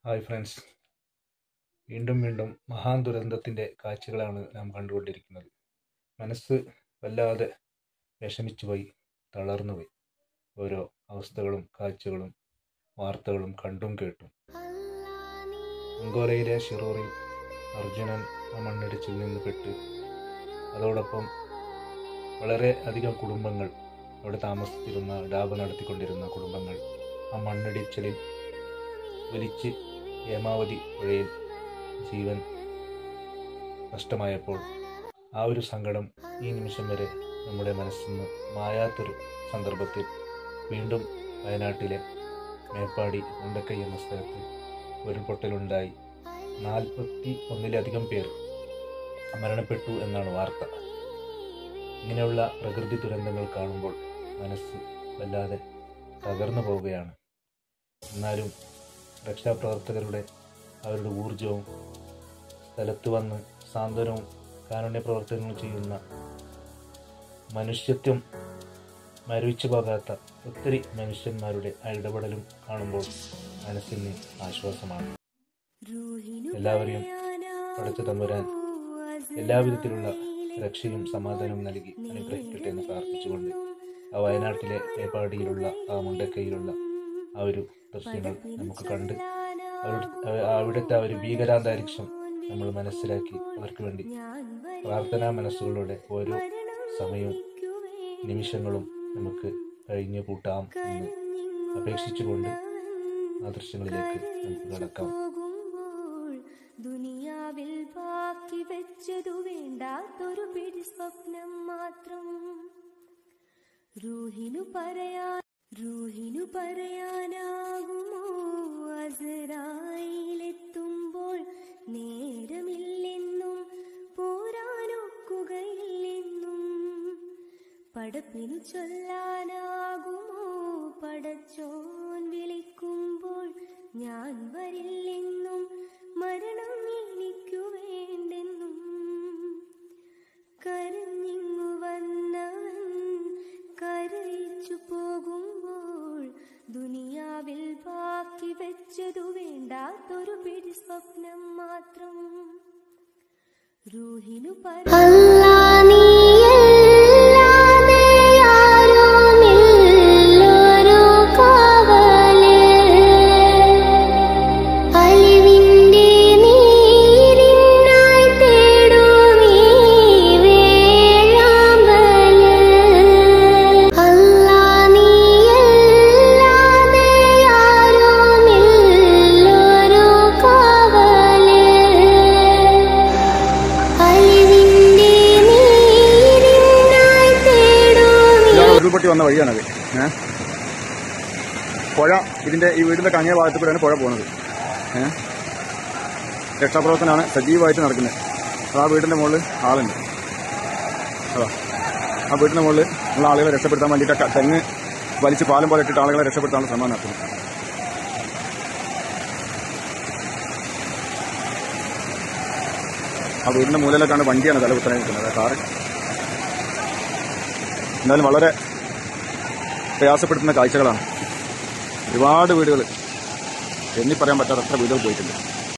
hi friends വീണ്ടും വീണ്ടും മഹാൻ ദുരന്തത്തിൻ്റെ കാഴ്ചകളാണ് നാം കണ്ടുകൊണ്ടിരിക്കുന്നത് മനസ്സ് വല്ലാതെ വിഷമിച്ചു പോയി തളർന്നു പോയി ഓരോ അവസ്ഥകളും കാഴ്ചകളും വാർത്തകളും കണ്ടും കേട്ടും അങ്കോലയിലെ ഷിറൂറിൽ അർജുനൻ ആ മണ്ണിടിച്ചിൽ നിന്ന് പെട്ട് അതോടൊപ്പം വളരെ അധികം കുടുംബങ്ങൾ അവിടെ താമസിച്ചിരുന്ന ഡാബ നടത്തിക്കൊണ്ടിരുന്ന കുടുംബങ്ങൾ ആ മണ്ണിടിച്ചിലിൽ ഒലിച്ച് ഹേമാവതി പുഴയിൽ ജീവൻ നഷ്ടമായപ്പോൾ ആ ഒരു സങ്കടം ഈ നിമിഷം വരെ നമ്മുടെ മനസ്സിൽ നിന്ന് മായാത്തൊരു സന്ദർഭത്തിൽ വീണ്ടും വയനാട്ടിലെ മേപ്പാടി മുണ്ടക്കൈ എന്ന സ്ഥലത്ത് ഉരുൾപൊട്ടലുണ്ടായി നാൽപ്പത്തി ഒന്നിലധികം പേർ മരണപ്പെട്ടു എന്നാണ് വാർത്ത ഇങ്ങനെയുള്ള പ്രകൃതി ദുരന്തങ്ങൾ കാണുമ്പോൾ മനസ്സ് വല്ലാതെ തകർന്നു പോവുകയാണ് എന്നാലും രക്ഷാപ്രവർത്തകരുടെ അവരുടെ ഊർജവും സ്ഥലത്ത് വന്ന് സാന്ത്വനവും കാരുണ്യ പ്രവർത്തനങ്ങൾ ചെയ്യുന്ന മനുഷ്യത്വം മരവിച്ചു പോകാത്ത ഒത്തിരി മനുഷ്യന്മാരുടെ ആ ഇടപെടലും കാണുമ്പോൾ മനസ്സിന് ആശ്വാസമാണ് എല്ലാവരെയും പടച്ച തമ്പുരാൻ എല്ലാവിധത്തിലുള്ള രക്ഷയും സമാധാനവും നൽകി അനുഗ്രഹിക്കട്ടെ എന്ന് പ്രാർത്ഥിച്ചുകൊണ്ട് ആ വയനാട്ടിലെ മേപ്പാടിയിലുള്ള ആ മുണ്ടക്കൈയിലുള്ള ആ ഒരു ദൃശ്യങ്ങൾ നമുക്ക് കണ്ട് അവരുടെ അവിടുത്തെ ആ ഒരു ഭീകരാന്തരീക്ഷം നമ്മൾ മനസ്സിലാക്കി അവർക്ക് വേണ്ടി പ്രാർത്ഥനാ മനസ്സുകളുടെ ഓരോ സമയവും നിമിഷങ്ങളും നമുക്ക് കഴിഞ്ഞു കൂട്ടാം എന്ന് അപേക്ഷിച്ചുകൊണ്ട് ആ ദൃശ്യങ്ങളിലേക്ക് നമുക്ക് കടക്കാം ദുനിയാവിൽ ബാക്കി വെച്ചതു വേണ്ടാത്തൊരു പിടി സ്വപ്നം മാത്രം റൂഹിനു പറയാൻ റൂഹിനു പറയാനാകുമോ അസറായിലെത്തുമ്പോൾ നേരമില്ലെന്നും പോരാനൊക്കുകയില്ലെന്നും പടപ്പിനു ചൊല്ലാനാകുമോ പടച്ചോൻ വിളിക്കുമ്പോൾ ഞാൻ വരില്ലെന്നും മരണം എനിക്കു വേണ്ടെന്നും കരഞ്ഞിങ്ങു വന്നവൻ കരയിച്ചു പോകുമ്പോൾ ദുനിയാവിൽ ബാക്കി വെച്ചതു വേണ്ടാത്തൊരു പിടി സ്വപ്നം മാത്രം റൂഹിനു പറ അലിവിന്റെ നീരിനായി തേടുമീ വേഴാമ്പല് അല്ലാ നീയല്ലാതെ ആരുമില്ലൊരു കാവല് അലിവിന്റെ നീരിനായി തേടുമീ ഇതാണ് ഉരുൾപൊട്ടി വന്ന വഴിയാണത് ഏഹ് പുഴ ഇതിന്റെ ഈ വീടിന്റെ കങ്ങേ ഭാഗത്ത് കൂടെയാണ് പുഴ പോകുന്നത് ഏഹ് രക്ഷാപ്രവർത്തനമാണ് സജീവമായിട്ട് നടക്കുന്നത് അത് ആ വീടിന്റെ മുകളിൽ ആളുണ്ട് അതാ ആ വീടിന്റെ മുകളിൽ ഉള്ള ആളുകളെ രക്ഷപ്പെടുത്താൻ വേണ്ടിയിട്ട് ക- തെങ്ങ് വലിച്ച് പാലം പോലെ ഇട്ടിട്ട് ആളുകളെ രക്ഷപ്പെടുത്താനുള്ള ശ്രമം നടത്തുന്നു ആ വീടിന്റെ മൂലയിലേക്കാണ് വണ്ടിയാണ് തല കുത്തനെ നിൽക്കുന്നത് ആ കാറ് എന്നാലും വളരെ പ്രയാസപ്പെടുത്തുന്ന കാഴ്ചകളാണ് ഒരുപാട് വീടുകൾ എണ്ണി പറയാൻ പറ്റാത്ത വീടുകൾ പോയിട്ടുണ്ട്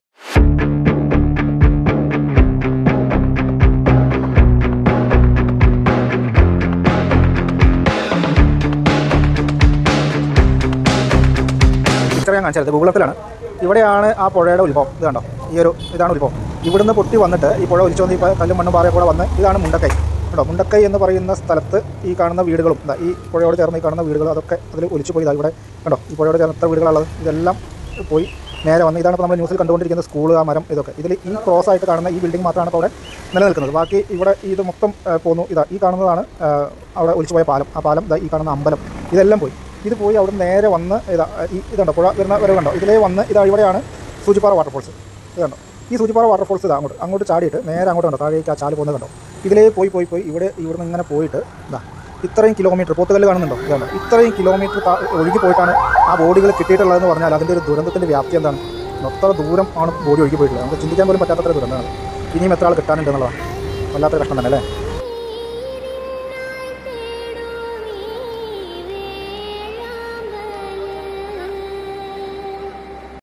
പിക്ചർ ഞാൻ കാണിച്ചത് ഗൂഗിളത്തിലാണ് ഇവിടെയാണ് ആ പുഴയുടെ ഉത്ഭവം ഇത് കണ്ടോ ഈ ഒരു ഇതാണ് ഉത്ഭവം ഇവിടുന്ന് പൊട്ടി വന്നിട്ട് ഈ പുഴ ഒലിച്ചു വന്ന് ഈ പ- കല്ലും മണ്ണും പാറയും കൂടെ വന്ന് ഇതാണ് മുണ്ടക്കൈ കേട്ടോ മുണ്ടക്കൈ എന്ന് പറയുന്ന സ്ഥലത്ത് ഈ കാണുന്ന വീടുകളും ദാ ഈ പുഴയോട് ചേർന്ന് ഈ കാണുന്ന വീടുകൾ അതൊക്കെ അതിൽ ഒലിച്ചു പോയി ഇതാ ഇവിടെ കണ്ടോ ഈ പുഴയോട് ചേർന്ന് എത്ര വീടുകളുള്ളത് ഇതെല്ലാം പോയി നേരെ വന്ന് ഇതാണ് ഇപ്പോൾ നമ്മൾ ന്യൂസിൽ കണ്ടുകൊണ്ടിരിക്കുന്ന സ്കൂൾ ആ മരം ഇതൊക്കെ ഇതിൽ ഈ ക്രോസ് ആയിട്ട് കാണുന്ന ഈ ബിൽഡിംഗ് മാത്രമാണ് ഇപ്പോൾ അവിടെ നിലനിൽക്കുന്നത് ബാക്കി ഇവിടെ ഇത് മൊത്തം ആ, പോന്നു ഇതാ ഈ കാണുന്നതാണ് ആ, അവിടെ ഒലിച്ചു പോയ പാലം ആ പാലം ഇതാ ഈ കാണുന്ന അമ്പലം ഇതെല്ലാം പോയി ഇത് പോയി അവിടെ നേരെ വന്ന് ഇതാ ഈ ഇതുണ്ടോ പുഴ വരുന്ന വരവ് കണ്ടോ ഇതിലേ വന്ന് ഇതാ ഇവിടെയാണ് സൂചിപ്പാറ വാട്ടർഫോൾസ് ഇത് കണ്ടോ ഈ സൂചിപ്പാറ വാട്ടർഫോൾസ് ഇതാ അങ്ങോട്ട് അങ്ങോട്ട് ചാടിയിട്ട് നേരെ അങ്ങോട്ട് കണ്ടോ താഴേക്ക് ആ ചാല് പോകുന്നത് കണ്ടോ ഇതിലേ പോയി പോയി പോയി ഇവിടെ ഇവിടുന്ന് ഇങ്ങനെ പോയിട്ട് ഇതാ ഇത്രയും കിലോമീറ്റർ പോത്തുകല്ല് കാണുന്നുണ്ടോ ഇതാണ് ഇത്രയും കിലോമീറ്റർ താ- ഒഴുകി പോയിട്ടാണ് ആ ബോഡികൾ കിട്ടിയിട്ടുള്ളതെന്ന് പറഞ്ഞാൽ അതിൻ്റെ ഒരു ദുരന്തത്തിൻ്റെ വ്യാപ്തി എന്താണ് എത്ര ദൂരം ആണ് ബോഡി ഒഴുകി പോയിട്ടുള്ളത് നമുക്ക് ചിന്തിക്കാൻ പോലും പറ്റാത്തത്ര ദുരന്തമാണ് ഇനിയും എത്ര ആൾ കിട്ടാനുണ്ടെന്നുള്ളതാണ് വല്ലാത്ത കഷ്ടം തന്നെ അല്ലേ